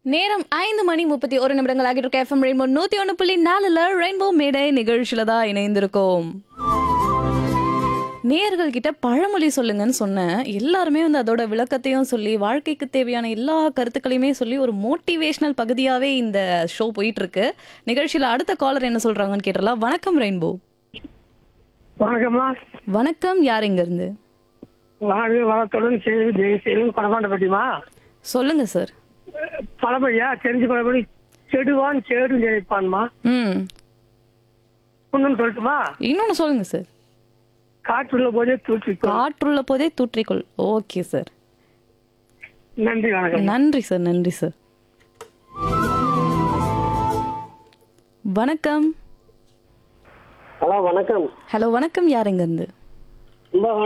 நேரம் ஐந்து மணி முப்பத்தி ஒரு நிமிடங்கள் ஆகிட்டு இருக்க எஃப்எம் ரெயின்போ நூத்தி ஒன்று புள்ளி நாலுல ரெயின்போ மேடை நிகழ்ச்சியில தான் இணைந்திருக்கோம் நேயர்கள் கிட்ட பழமொழி சொல்லுங்கன்னு சொன்னேன் எல்லாருமே வந்து அதோட விளக்கத்தையும் சொல்லி வாழ்க்கைக்கு தேவையான எல்லா கருத்துக்களையுமே சொல்லி ஒரு மோட்டிவேஷனல் பகுதியாவே இந்த ஷோ போயிட்டு இருக்கு நிகழ்ச்சியில அடுத்த காலர் என்ன சொல்றாங்கன்னு கேட்டலாம் வணக்கம் ரெயின்போ வணக்கம்மா வணக்கம் யார் இங்க இருந்து வாழ்க வளத்துடன் செய்து ஜெய செய்யும் பணமாண்டப்பட்டிமா சொல்லுங்க சார் பழமொழியா தெரிஞ்ச பழமொழி செடுவான் சேடு நினைப்பான்மா ம் ஒன்றும் சொல்லட்டுமா இன்னொன்னு சொல்லுங்க சார் காற்றுள்ள போதே தூற்றிக்கோ காற்றுள்ள போதே தூற்றிக்கொள் ஓகே சார் நன்றி வணக்கம் நன்றி சார் நன்றி சார் வணக்கம் ஹலோ வணக்கம் ஹலோ வணக்கம் யார் இங்க இருந்து ரொம்ப